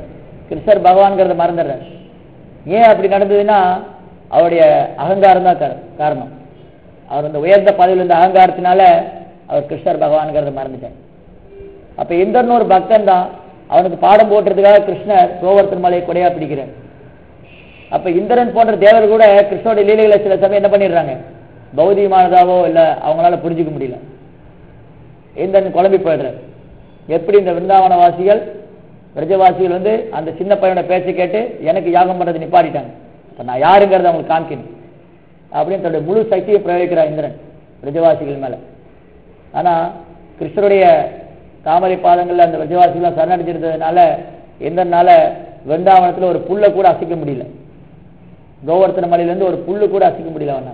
கிருஷ்ணர் பகவான்கிறத மறந்துடுறார் ஏன் அப்படி நடந்ததுன்னா அவருடைய அகங்காரம் தான் கார- காரணம் அவர் அந்த உயர்ந்த பதவியில் இருந்த அகங்காரத்தினால அவர் கிருஷ்ணர் பகவான்கிறத மறந்துட்டார் அப்ப இந்திரன் ஒரு பக்தன் தான் அவனுக்கு பாடம் போட்டுறதுக்காக கிருஷ்ணர் கோவர்த்தன் மலையை கொடையா பிடிக்கிறார் அப்ப இந்திரன் போன்ற தேவர் கூட கிருஷ்ணனுடைய லீலைகளை சில சமயம் என்ன பண்ணிடுறாங்க பௌதிகமானதாவோ இல்ல அவங்களால புரிஞ்சுக்க முடியல இந்திரன் குழம்பி போயிடுறார் எப்படி இந்த விருந்தாவன வாசிகள் பிரஜவாசிகள் வந்து அந்த சின்ன பையனோட பேச்சை கேட்டு எனக்கு யாகம் பண்றது நிப்பாட்டிட்டாங்க இப்ப நான் யாருங்கிறத அவங்களுக்கு காமிக்கணும் அப்படின்னு தன்னுடைய முழு சக்தியை பிரயோகிக்கிறார் இந்திரன் பிரஜவாசிகள் மேல ஆனா கிருஷ்ணருடைய தாமரை பாதங்கள்ல அந்த பிரஜவாசிகள் சரணடைஞ்சிருந்ததுனால இந்திரனால விருந்தாவனத்துல ஒரு புல்லை கூட அசைக்க முடியல கோவர்த்தன மலையிலேருந்து ஒரு புல்லு கூட அசைக்க முடியல அவனால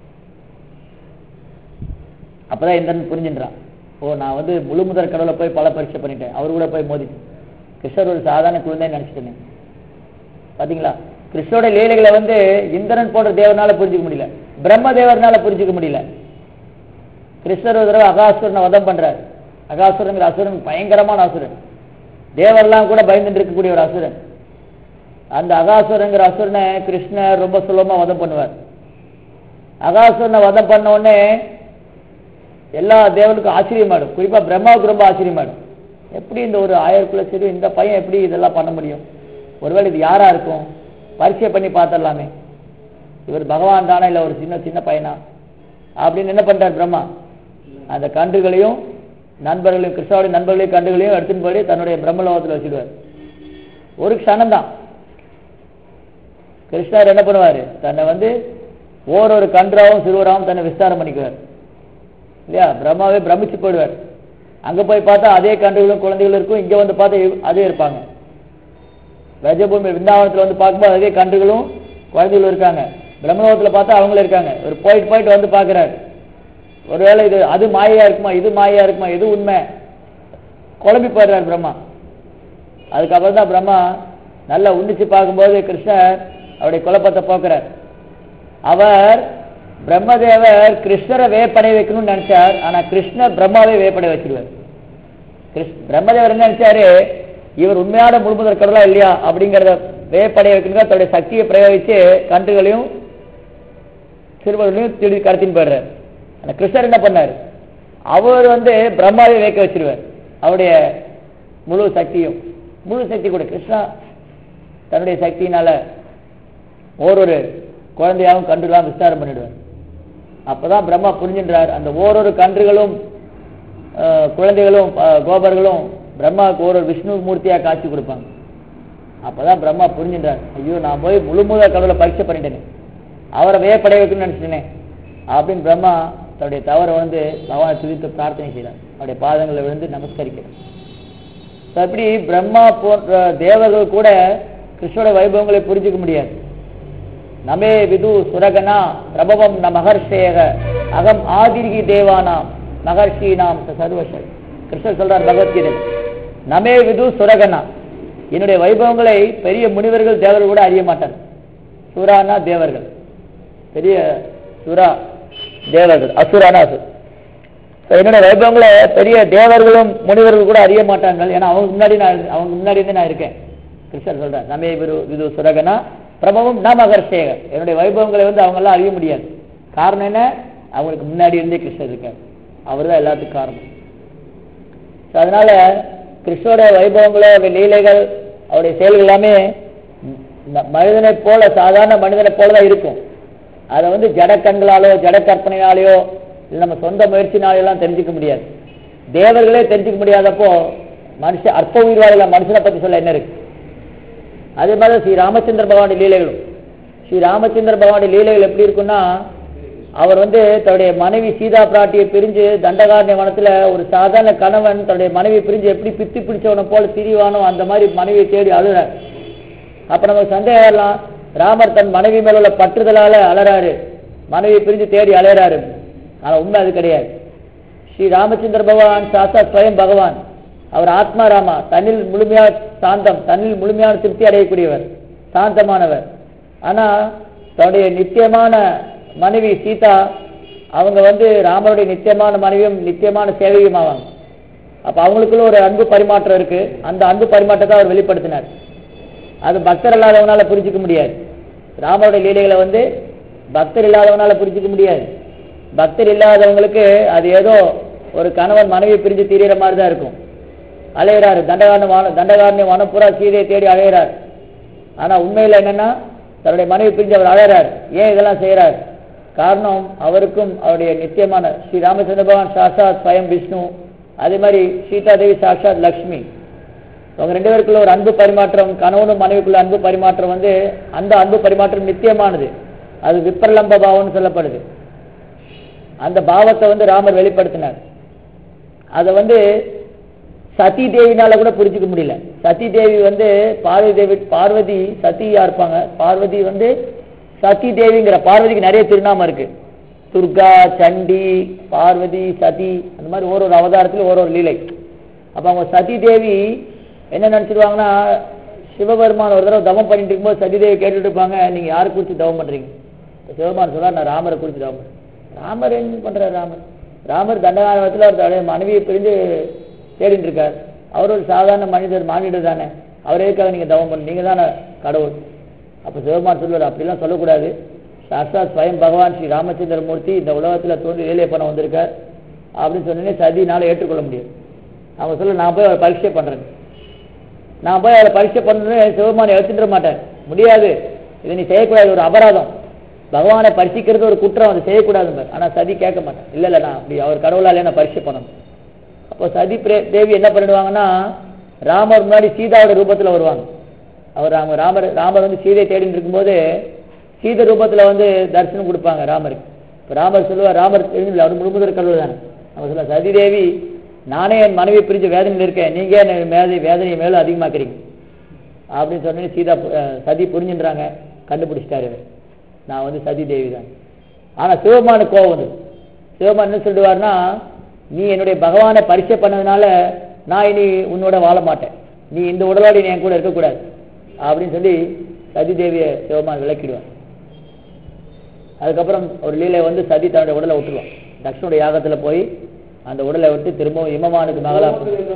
அப்பதான் இந்திரன் புரிஞ்சுன்றான் ஓ நான் வந்து முழு முதற் கடவுளை போய் பல பரீட்சை பண்ணிட்டேன் அவர் கூட போய் மோதிட்டேன் கிருஷ்ணர் ஒரு சாதாரண குழந்தை நினைச்சிட்டேன் பாத்தீங்களா கிருஷ்ணோட லீலைகளை வந்து இந்திரன் போன்ற தேவனால புரிஞ்சுக்க முடியல பிரம்ம தேவர்னால புரிஞ்சுக்க முடியல கிருஷ்ணர் ஒரு தடவை அகாசுரனை வதம் பண்றார் அகாசுரங்கிற அசுரன் பயங்கரமான அசுரன் தேவர்லாம் கூட பயந்துட்டு இருக்கக்கூடிய ஒரு அசுரன் அந்த அகாசுரங்கிற அசுரனை கிருஷ்ணர் ரொம்ப சுலபமா வதம் பண்ணுவார் அகாசுரனை வதம் பண்ண உடனே எல்லா தேவனுக்கும் ஆச்சரியமாடும் குறிப்பா பிரம்மாவுக்கு ரொம்ப ஆச்சரியமாடும் எப்படி இந்த ஒரு ஆயிரக்குள்ள சரி இந்த பையன் எப்படி இதெல்லாம் பண்ண முடியும் ஒருவேளை இது யாரா இருக்கும் பரிச்சை பண்ணி பார்த்துடலாமே இவர் பகவான் தானே இல்லை ஒரு சின்ன சின்ன பையனா அப்படின்னு என்ன பண்றார் பிரம்மா அந்த கன்றுகளையும் நண்பர்களையும் கிருஷ்ணாவுடைய நண்பர்களையும் கன்றுகளையும் எடுத்துன்னு போய் தன்னுடைய பிரம்மலோகத்தில் வச்சுடுவார் ஒரு க்ஷணம் தான் கிருஷ்ணர் என்ன பண்ணுவாரு தன்னை வந்து ஓரொரு கன்றாவும் சிறுவராகவும் தன்னை விஸ்தாரம் பண்ணிக்குவார் இல்லையா பிரம்மாவே பிரமிச்சு போயிடுவார் அங்க போய் பார்த்தா அதே கன்றுகளும் குழந்தைகளும் இருக்கும் இங்க வந்து பார்த்தா இவ்- அதே இருப்பாங்க ரஜபூமி விருந்தாவனத்துல வந்து பார்க்கும்போது அதே கன்றுகளும் குழந்தைகளும் இருக்காங்க பிரம்மலோகத்துல பார்த்தா அவங்களும் இருக்காங்க ஒரு போயிட்டு போயிட்டு வந்து பார்க்கறாரு ஒருவேளை இது அது மாயையா இருக்குமா இது மாயையா இருக்குமா இது உண்மை குழம்பி போயிடுறார் பிரம்மா அதுக்கப்புறம் தான் பிரம்மா நல்லா உன்னிச்சு பார்க்கும்போது கிருஷ்ணர் அவருடைய குழப்பத்தை போக்குறார் அவர் பிரம்மதேவர் கிருஷ்ணரை வேப்படை வைக்கணும்னு நினைச்சார் ஆனா கிருஷ்ணர் பிரம்மாவை வேப்படை வச்சிருவார் கிருஷ் பிரம்மதேவர் என்ன நினைச்சாரு இவர் உண்மையான முழுமுதல் கடவுளா இல்லையா அப்படிங்கறத வேப்படை வைக்கணும் தன்னுடைய சக்தியை பிரயோகிச்சு கன்றுகளையும் சிறுவர்களையும் திருடி கடத்தின்னு போயிடுறாரு ஆனா கிருஷ்ணர் என்ன பண்ணாரு அவர் வந்து பிரம்மாவை வேக்க வச்சிருவார் அவருடைய முழு சக்தியும் முழு சக்தி கூட கிருஷ்ணா தன்னுடைய சக்தியினால ஓரொரு குழந்தையாகவும் கன்றுகளாகவும் விஸ்தாரம் பண்ணிடுவார் அப்பதான் பிரம்மா புரிஞ்சின்றார் அந்த ஓரொரு கன்றுகளும் அஹ், குழந்தைகளும் அஹ், கோபர்களும் பிரம்மாவுக்கு ஒரு விஷ்ணு மூர்த்தியா காட்சி கொடுப்பாங்க அப்பதான் பிரம்மா புரிஞ்சின்றார் ஐயோ நான் போய் முழு முதல் கடவுளை பரீட்சை பண்ணிட்டேனே அவரை வேப்படைய வைக்கணும்னு நினைச்சிட்டேனே அப்படின்னு பிரம்மா தன்னுடைய தவறை வந்து பகவானை துதித்து பிரார்த்தனை செய்தார் அவருடைய பாதங்களை விழுந்து நமஸ்கரிக்கிறார் So, அப்படி பிரம்மா போன்ற தேவர்கள் கூட கிருஷ்ணோட வைபவங்களை புரிஞ்சுக்க முடியாது நமே விது சுரகனா பிரபவம் ந மகர்ஷேக அகம் ஆதிர்கி தேவானாம் மகர்ஷீனாம் ச சர்வசல் கிருஷ்ணர் சொல்றார் பகவத்கீதை நமே விது சுரகனா என்னுடைய வைபவங்களை பெரிய முனிவர்கள் தேவர்கள் கூட அறிய மாட்டார் சுரானா தேவர்கள் பெரிய சுரா தேவர்கள் அசுரானா அசுர் So, என்னோட வைபவங்களை பெரிய தேவர்களும் முனிவர்கள் கூட அறிய மாட்டாங்க ஏன்னா அவங்க முன்னாடி நான் இரு- அவங்க முன்னாடி இருந்து நான் இருக்கேன் கிருஷ்ணர் சொல்றார் நமே விரு விது சுரகனா பிரபவம் ந மகர்ஷேகர் என்னுடைய வைபவங்களை வந்து அவங்க எல்லாம் அறிய முடியாது காரணம் என்ன அவங்களுக்கு முன்னாடி இருந்தே கிருஷ்ணர் இருக்கார் அவர் தான் எல்லாத்துக்கும் காரணம் So, அதனால கிருஷ்ணோட வைபவங்களோ அவருடைய லீலைகள் அவருடைய செயல்கள் எல்லாமே ம- மனிதனைப் போல சாதாரண மனிதனைப் போல தான் இருக்கும் அதை வந்து ஜட கண்களாலோ ஜட கற்பனையாலேயோ இல்லை நம்ம சொந்த முயற்சினாலோ எல்லாம் தெரிஞ்சுக்க முடியாது தேவர்களே தெரிஞ்சுக்க முடியாதப்போ மனுஷ அற்ப உயிர்வாழில மனுஷனை பத்தி சொல்ல என்ன இருக்கு அதே மாதிரி ஸ்ரீ ராமச்சந்திர பகவானுடைய லீலைகளும் ஸ்ரீ ராமச்சந்திர பகவானுடைய லீலைகள் எப்படி இருக்குன்னா அவர் வந்து தன்னுடைய மனைவி சீதா பிராட்டியை பிரிஞ்சு தண்டகாரண்ய வனத்துல ஒரு சாதாரண கணவன் தன்னுடைய மனைவியை பிரிஞ்சு எப்படி பித்தி பிடிச்சவனை போல திரிவானோ அந்த மாதிரி மனைவியை தேடி அழுறார் அப்ப நமக்கு சந்தேகம் வரலாம் ராமர் தன் மனைவி மேல உள்ள பற்றுதலால அலறாரு மனைவியை பிரிஞ்சு தேடி அலையறாரு ஆனா உண்மை அது கிடையாது ஸ்ரீ ராமச்சந்திர பகவான் சாத்தா ஸ்வயம் பகவான் அவர் ஆத்மா ராமா தன்னில் முழுமையா சாந்தம் தன்னில் முழுமையான திருப்தி அடையக்கூடியவர் சாந்தமானவர் ஆனா தன்னுடைய நித்தியமான மனைவி சீதா அவங்க வந்து ராமருடைய நித்தியமான மனைவியும் நித்தியமான சேவையும் ஆவாங்க அப்ப அவங்களுக்குள்ள ஒரு அன்பு பரிமாற்றம் இருக்கு அந்த அன்பு பரிமாற்றத்தை அவர் வெளிப்படுத்தினார் அது பக்தர் இல்லாதவனால புரிஞ்சுக்க முடியாது ராமருடைய லீலைகளை வந்து பக்தர் இல்லாதவனால புரிஞ்சுக்க முடியாது பக்தர் இல்லாதவங்களுக்கு அது ஏதோ ஒரு கணவன் மனைவி பிரிஞ்சு திரியிற மாதிரி தான் இருக்கும் அலையிறாரு தண்டகாரண வான தண்டகாரண்ய வனப்புறா சீதையை தேடி அலையிறார் ஆனா உண்மையில என்னன்னா தன்னுடைய மனைவி பிரிஞ்சு அவர் அழைறார் ஏன் இதெல்லாம் செய்யறார் காரணம் அவருக்கும் அவருடைய நித்தியமான ஸ்ரீ ராமச்சந்திர பகவான் சாட்சாத் ஸ்வயம் விஷ்ணு அதே மாதிரி சீதா தேவி சாட்சாத் லக்ஷ்மி அவங்க ரெண்டு பேருக்குள்ள ஒரு அன்பு பரிமாற்றம் கணவனும் மனைவிக்குள்ள அன்பு பரிமாற்றம் வந்து அந்த அன்பு பரிமாற்றம் நித்தியமானது அது விப்ரலம்ப பாவம்னு சொல்லப்படுது அந்த பாவத்தை வந்து ராமர் வெளிப்படுத்தினார் அதை வந்து சதி தேவினால கூட புரிஞ்சுக்க முடியல சதி தேவி வந்து பார்வதி தேவி பார்வதி சதியா இருப்பாங்க பார்வதி வந்து சதி தேவிங்கிற பார்வதிக்கு நிறைய திருநாமம் இருக்கு துர்கா சண்டி பார்வதி சதி அந்த மாதிரி ஒரு ஒரு அவதாரத்துல ஒரு ஒரு லீலை அப்ப அவங்க சதி தேவி என்ன நினைச்சிருவாங்கன்னா சிவபெருமான் ஒரு தடவை தவம் பண்ணிட்டு இருக்கும்போது சதி தேவி கேட்டுட்டு இருப்பாங்க நீங்க யாரை குறிச்சு தவம் பண்றீங்க இப்ப சிவபெருமான் சொல்றார் நான் ராமரை குறிச்சு தவம் பண்றேன் ராமர் என்ன பண்றாரு ராமர் ராமர் தண்டகாரத்தில் அவர் தன்னுடைய மனைவியை பிரிஞ்சு தேடிட்டு இருக்கார் அவர் ஒரு சாதாரண மனிதர் மானிடர் தானே அவர் எதுக்காக நீங்க தவம் பண்ண நீங்க தானே கடவுள் அப்ப சிவபெருமான் சொல்லுவார் அப்படிலாம் சொல்லக்கூடாது சாஸ்தா ஸ்வயம் பகவான் ஸ்ரீ ராமச்சந்திர மூர்த்தி இந்த உலகத்துல தோன்றி வேலையை பண்ண வந்திருக்கார் அப்படின்னு சொன்னே சதினால ஏற்றுக்கொள்ள முடியும் அவங்க சொல்ல நான் போய் அவரை பரீட்சை பண்றேன் நான் போய் அவரை பரீட்சை பண்ணணும்னு சிவபெருமானை எடுத்துட்டு மாட்டேன் முடியாது இதை நீ செய்யக்கூடாது ஒரு அபராதம் பகவானை பரிசிக்கிறது ஒரு குற்றம் அதை செய்யக்கூடாது ஆனா சதி கேட்க மாட்டேன் இல்ல இல்ல நான் அப்படி அவர் கடவுளாலே நான் பரிசு பண்ணணும் அப்போ சதி பிரே- தேவி என்ன பண்ணிடுவாங்கன்னா ராமர் முன்னாடி சீதாவோட ரூபத்துல வருவாங்க அவர் ராமர் ராமர் ராமர் வந்து சீதையை தேடிட்டு இருக்கும்போது சீதை ரூபத்துல வந்து தரிசனம் கொடுப்பாங்க ராமருக்கு இப்ப ராமர் சொல்லுவார் ராமர் தெரிஞ்சில்ல அவர் முழுமுதல் கடவுள் தானே அவர் சொல்ல சதி தேவி நானே என் மனைவி பிரிஞ்சு வேதனையில் இருக்கேன் நீங்க என்ன வேதை வேதனையை மேலும் அதிகமாக்குறீங்க அப்படின்னு சொன்னே சீதா பு- அஹ் சதி புரிஞ்சுன்றாங்க கண்டுபிடிச்சிட்டாரு இவர். நான் வந்து சதி தேவி தான் ஆனா சிவபெருமானுக்கு கோவம் வந்து சிவபெருமான் என்ன சொல்லுவார்னா நீ என்னுடைய பகவானை பரிசை பண்ணதுனால நான் இனி உன்னோட வாழ மாட்டேன் நீ இந்த உடலோட நீ என் கூட இருக்கக்கூடாது அப்படின்னு சொல்லி சதி தேவியை சிவபெருமான் விளக்கிடுவான் அதுக்கப்புறம் ஒரு லீலை வந்து சதி தன்னுடைய உடலை விட்டுருவான் தக்ஷனுடைய யாகத்துல போய் அந்த உடலை விட்டு திரும்பவும் இமமானுக்கு மகளா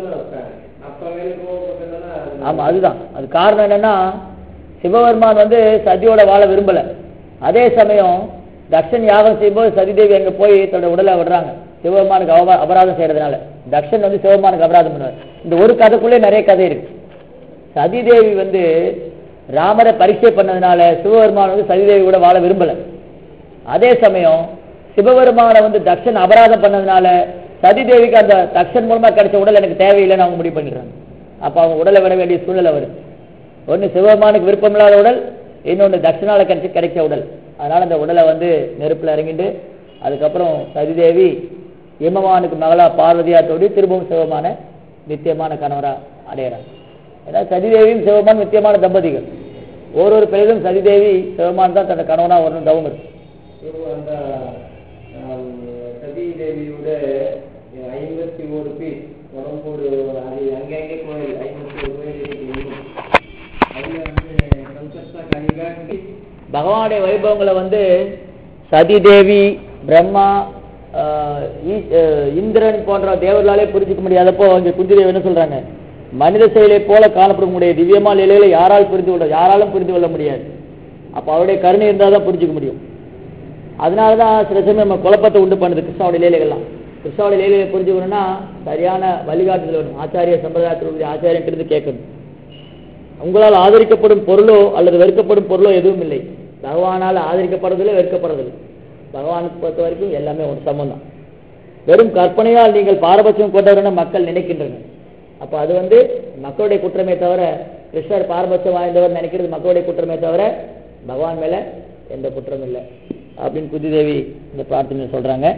ஆமா அதுதான் அது காரணம் என்னன்னா சிவபெருமான் வந்து சதியோட வாழ விரும்பல அதே சமயம் தக்ஷன் யாகம் செய்யும்போது சதிதேவி அங்க போய் தன்னோட உடலை விடுறாங்க சிவபெருமானுக்கு அவ- அபராதம் செய்யறதுனால தக்ஷன் வந்து சிவபெருமானுக்கு அபராதம் பண்ணுவார் இந்த ஒரு கதைக்குள்ளே நிறைய கதை இருக்கு சதிதேவி வந்து ராமரை பரீட்சை பண்ணதுனால சிவபெருமான் வந்து சதிதேவி கூட வாழ விரும்பல அதே சமயம் சிவபெருமானை வந்து தக்ஷன் அபராதம் பண்ணதுனால சதிதேவிக்கு அந்த தக்ஷன் மூலமா கிடைச்ச உடல் எனக்கு தேவையில்லைன்னு அவங்க முடிவு பண்ணிடுறாங்க அப்ப அவங்க உடலை விட வேண்டிய சூழ்நிலை வருது ஒன்னு சிவபெருமானுக்கு விருப்பமில்லாத உடல் இன்னொன்னு தட்சிணால கிடைச்ச கிடைச்ச உடல் அதனால அந்த உடலை வந்து நெருப்புல இறங்கிட்டு அதுக்கப்புறம் சதிதேவி இமமானுக்கு மகளா பார்வதியா தோடி திரும்பவும் சிவமான நித்தியமான கணவரா அடையிறாங்க ஏன்னா சதிதேவியும் சிவமான் நித்தியமான தம்பதிகள் ஒரு ஒரு பெரிதும் சதிதேவி சிவமான் தான் தன் கணவனா வரணும் தவம் இருக்கு குரு அந்த ஆம், சதி தேவியோட ஐம்பத்தி ஒரு பீஸ் உடம்போடு அது அங்கங்கே கோயில் ஐம்பத்தி ஒரு கோயில் இருக்கு அதுல வந்து கல்கத்தா கலிகாட் பகவானுடைய வைபவங்களை வந்து சதிதேவி பிரம்மா ஆஹ், ஈ- ஆஹ், இந்திரன் போன்ற தேவர்களாலே புரிஞ்சுக்க முடியாதப்போ இங்க குந்திதேவி என்ன சொல்றாங்க மனித செயலை போல காணப்படக்கூடிய திவ்யமான நிலைகளை யாரால் புரிந்து கொள்ள யாராலும் புரிந்து கொள்ள முடியாது அப்ப அவருடைய கருணை இருந்தால் தான் புரிஞ்சுக்க முடியும் அதனால தான் சில சமயம் நம்ம குழப்பத்தை உண்டு பண்ணுது கிருஷ்ணாவுடைய லீலைகள்லாம் கிருஷ்ணாவுடைய லீலையை புரிஞ்சுக்கணும்னா சரியான வழிகாட்டுதல் வேணும் ஆச்சாரிய சம்பிரதாயத்தினுடைய ஆச்சாரியன்ட்டு கேட்கணும் உங்களால் ஆதரிக்கப்படும் பொருளோ அல்லது வெறுக்கப்படும் பொருளோ எதுவும் இல்லை பகவானால் ஆதரிக்கப்படுறதில்லை வெறுக்கப்படுறதில்லை பகவானுக்கு பொறுத்த வரைக்கும் எல்லாமே ஒரு சமம் வெறும் கற்பனையால் நீங்கள் பாரபட்சம் கொண்டவரென மக்கள் நினைக்கின்றனர் அப்ப அது வந்து மக்களுடைய குற்றமே தவிர கிருஷ்ணர் பாரபட்சம் வாய்ந்தவர் நினைக்கிறது மக்களுடைய குற்றமே தவிர பகவான் மேல எந்த குற்றம் இல்லை அப்படின்னு குதிதேவி இந்த பிரார்த்தனை சொல்றாங்க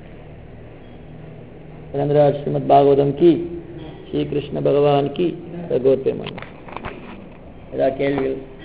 रंद्रा श्रीमद भागवतम की श्री कृष्ण भगवान की भगवत प्रेम ஏதாவது கேள்விகள்